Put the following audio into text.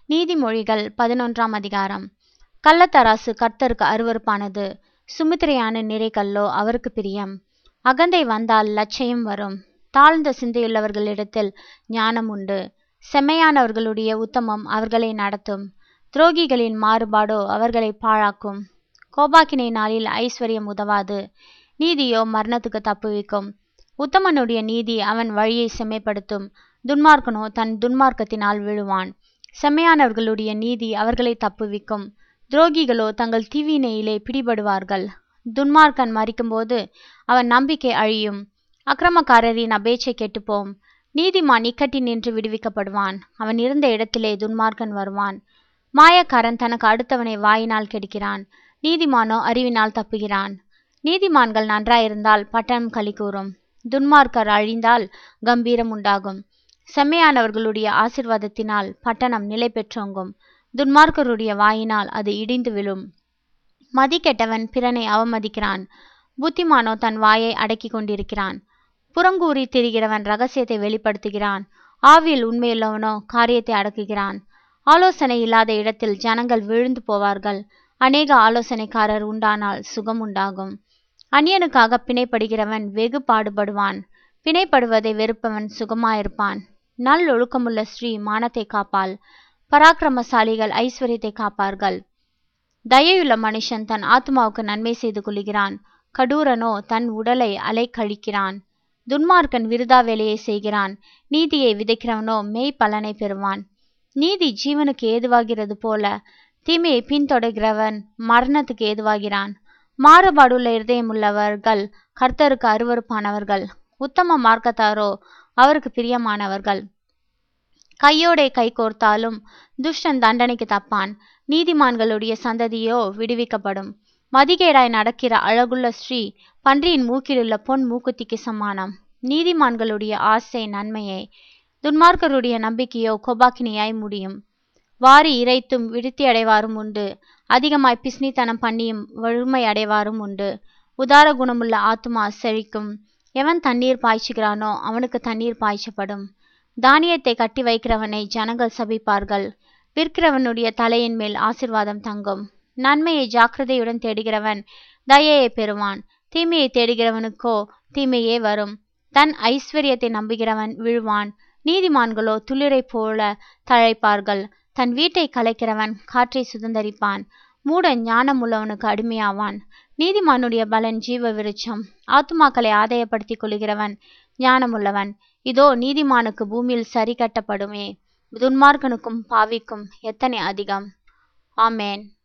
நீதிமொழிகள் பதினொன்றாம் அதிகாரம் கள்ளத்தராசு கர்த்தருக்கு அருவருப்பானது சுமித்திரையான நிறைகல்லோ அவருக்கு பிரியம் அகந்தை வந்தால் லட்சயம் வரும் தாழ்ந்த சிந்தையுள்ளவர்களிடத்தில் ஞானம் உண்டு செம்மையானவர்களுடைய உத்தமம் அவர்களை நடத்தும் துரோகிகளின் மாறுபாடோ அவர்களை பாழாக்கும் கோபாக்கினை நாளில் ஐஸ்வர்யம் உதவாது நீதியோ மரணத்துக்கு தப்புவிக்கும் உத்தமனுடைய நீதி அவன் வழியை செம்மைப்படுத்தும் துன்மார்க்கனோ தன் துன்மார்க்கத்தினால் விழுவான் செம்மையானவர்களுடைய நீதி அவர்களை தப்புவிக்கும் துரோகிகளோ தங்கள் தீவினையிலே பிடிபடுவார்கள் துன்மார்க்கன் மறிக்கும்போது அவன் நம்பிக்கை அழியும் அக்கிரமக்காரரின் அபேட்சை கெட்டுப்போம் நீதிமான் இக்கட்டி நின்று விடுவிக்கப்படுவான் அவன் இருந்த இடத்திலே துன்மார்க்கன் வருவான் மாயக்காரன் தனக்கு அடுத்தவனை வாயினால் கெடுக்கிறான் நீதிமானோ அறிவினால் தப்புகிறான் நீதிமான்கள் நன்றாயிருந்தால் பட்டணம் களி கூறும் துன்மார்க்கர் அழிந்தால் கம்பீரம் உண்டாகும் செம்மையானவர்களுடைய ஆசிர்வாதத்தினால் பட்டணம் நிலை பெற்றோங்கும் துன்மார்க்கருடைய வாயினால் அது இடிந்து விழும் மதி கெட்டவன் பிறனை அவமதிக்கிறான் புத்திமானோ தன் வாயை அடக்கி கொண்டிருக்கிறான் புறங்கூறி திரிகிறவன் ரகசியத்தை வெளிப்படுத்துகிறான் ஆவியில் உண்மையுள்ளவனோ காரியத்தை அடக்குகிறான் ஆலோசனை இல்லாத இடத்தில் ஜனங்கள் விழுந்து போவார்கள் அநேக ஆலோசனைக்காரர் உண்டானால் சுகம் உண்டாகும் அந்நியனுக்காக பிணைப்படுகிறவன் வெகு பாடுபடுவான் பிணைப்படுவதை வெறுப்பவன் சுகமாயிருப்பான் நல் ஒழுக்கமுள்ள ஸ்ரீ மானத்தை காப்பாள் பராக்கிரமசாலிகள் ஐஸ்வர்யத்தை காப்பார்கள் தயையுள்ள மனுஷன் தன் ஆத்மாவுக்கு நன்மை செய்து கொள்கிறான் கடூரனோ தன் உடலை அலை கழிக்கிறான் துன்மார்க்கன் விருதா வேலையை செய்கிறான் நீதியை விதைக்கிறவனோ மெய் பலனை பெறுவான் நீதி ஜீவனுக்கு ஏதுவாகிறது போல தீமையை பின்தொடர்கிறவன் மரணத்துக்கு ஏதுவாகிறான் மாறுபாடுள்ள இருதயமுள்ளவர்கள் கர்த்தருக்கு அருவறுப்பானவர்கள் உத்தம மார்க்கத்தாரோ அவருக்கு பிரியமானவர்கள் கையோடே கை கோர்த்தாலும் துஷ்டன் தண்டனைக்கு தப்பான் நீதிமான்களுடைய சந்ததியோ விடுவிக்கப்படும் மதிகேடாய் நடக்கிற அழகுள்ள ஸ்ரீ பன்றியின் மூக்கிலுள்ள பொன் மூக்குத்திக்கு சமானம் நீதிமான்களுடைய ஆசை நன்மையை துன்மார்க்கருடைய நம்பிக்கையோ கொபாக்கினியாய் முடியும் வாரி இறைத்தும் விடுத்தி அடைவாரும் உண்டு அதிகமாய் பிஸ்னித்தனம் பண்ணியும் வறுமை அடைவாரும் உண்டு உதார குணமுள்ள ஆத்மா செழிக்கும் எவன் தண்ணீர் பாய்ச்சுகிறானோ அவனுக்கு தண்ணீர் பாய்ச்சப்படும் தானியத்தை கட்டி வைக்கிறவனை ஜனங்கள் சபிப்பார்கள் விற்கிறவனுடைய தலையின் மேல் ஆசிர்வாதம் தங்கும் நன்மையை ஜாக்கிரதையுடன் தேடுகிறவன் தயையை பெறுவான் தீமையை தேடுகிறவனுக்கோ தீமையே வரும் தன் ஐஸ்வர்யத்தை நம்புகிறவன் விழுவான் நீதிமான்களோ துளிரை போல தழைப்பார்கள் தன் வீட்டை கலைக்கிறவன் காற்றை சுதந்தரிப்பான் மூட ஞானம் உள்ளவனுக்கு அடிமையாவான் நீதிமானுடைய பலன் ஜீவ விருட்சம் ஆத்துமாக்களை ஆதாயப்படுத்திக் கொள்கிறவன் ஞானமுள்ளவன் இதோ நீதிமானுக்கு பூமியில் சரி கட்டப்படுமே துன்மார்க்கனுக்கும் பாவிக்கும் எத்தனை அதிகம் ஆமேன்